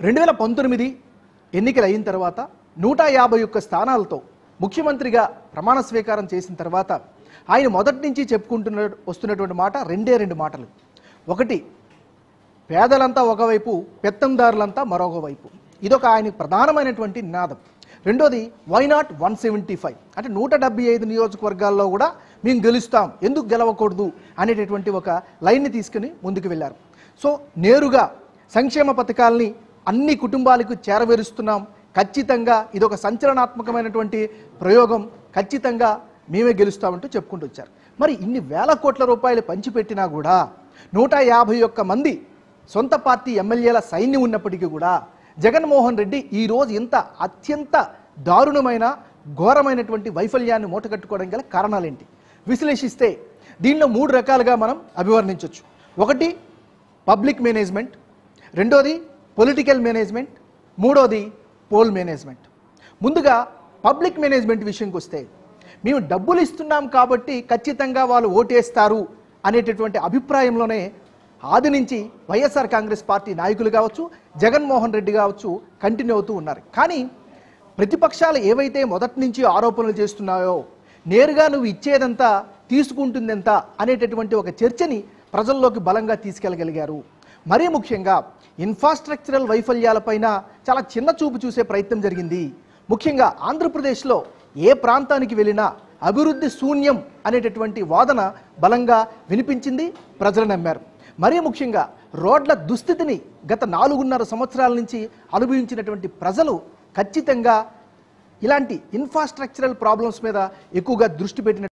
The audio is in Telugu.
రెండు వేల పంతొమ్మిది ఎన్నికలు అయిన తర్వాత నూట యాభై ఒక్క స్థానాలతో ముఖ్యమంత్రిగా ప్రమాణ స్వీకారం చేసిన తర్వాత ఆయన మొదటి నుంచి చెప్పుకుంటున్న వస్తున్నటువంటి మాట రెండే రెండు మాటలు ఒకటి పేదలంతా ఒకవైపు పెత్తందారులంతా మరొక వైపు ఇదొక ఆయన ప్రధానమైనటువంటి నినాదం రెండోది why not one seventy five అంటే నూట డెబ్బై ఐదు నియోజకవర్గాల్లో కూడా మేము గెలుస్తాం ఎందుకు గెలవకూడదు అనేటటువంటి ఒక లైన్ని తీసుకుని ముందుకు వెళ్ళారు సో నేరుగా సంక్షేమ పథకాలని అన్ని కుటుంబాలకు చేరవేరుస్తున్నాం ఖచ్చితంగా ఇదొక సంచలనాత్మకమైనటువంటి ప్రయోగం ఖచ్చితంగా మేమే గెలుస్తామంటూ చెప్పుకుంటూ వచ్చారు మరి ఇన్ని వేల కోట్ల రూపాయలు పంచిపెట్టినా కూడా నూట యాభై ఒక్క మంది సొంత పార్టీ ఎమ్మెల్యేల సైన్యం ఉన్నప్పటికీ కూడా జగన్మోహన్ రెడ్డి ఈ రోజు ఇంత అత్యంత దారుణమైన ఘోరమైనటువంటి వైఫల్యాన్ని మూటగట్టుకోవడం గల కారణాలేంటి విశ్లేషిస్తే దీనిలో మూడు రకాలుగా మనం అభివర్ణించవచ్చు ఒకటి పబ్లిక్ మేనేజ్మెంట్ రెండోది పొలిటికల్ మేనేజ్మెంట్ మూడోది పోల్ మేనేజ్మెంట్ ముందుగా పబ్లిక్ మేనేజ్మెంట్ విషయంకి వస్తే మేము డబ్బులు ఇస్తున్నాం కాబట్టి ఖచ్చితంగా వాళ్ళు ఓటేస్తారు అనేటటువంటి అభిప్రాయంలోనే ఆది నుంచి వైఎస్ఆర్ కాంగ్రెస్ పార్టీ నాయకులు కావచ్చు జగన్మోహన్ రెడ్డి కావచ్చు కంటిన్యూ అవుతూ ఉన్నారు కానీ ప్రతిపక్షాలు ఏవైతే మొదటి నుంచి ఆరోపణలు చేస్తున్నాయో నేరుగా నువ్వు ఇచ్చేదంతా తీసుకుంటుందెంత అనేటటువంటి ఒక చర్చని ప్రజల్లోకి బలంగా తీసుకెళ్ళగలిగారు మరీ ముఖ్యంగా ఇన్ఫ్రాస్ట్రక్చరల్ వైఫల్యాలపైన చాలా చిన్న చూపు చూసే ప్రయత్నం జరిగింది ముఖ్యంగా ఆంధ్రప్రదేశ్లో ఏ ప్రాంతానికి వెళ్ళినా అభివృద్ధి శూన్యం అనేటటువంటి వాదన బలంగా వినిపించింది ప్రజలు నమ్మారు మరీ ముఖ్యంగా రోడ్ల దుస్థితిని గత నాలుగున్నర సంవత్సరాల నుంచి అనుభవించినటువంటి ప్రజలు ఖచ్చితంగా ఇలాంటి ఇన్ఫ్రాస్ట్రక్చరల్ ప్రాబ్లమ్స్ మీద ఎక్కువగా దృష్టి పెట్టిన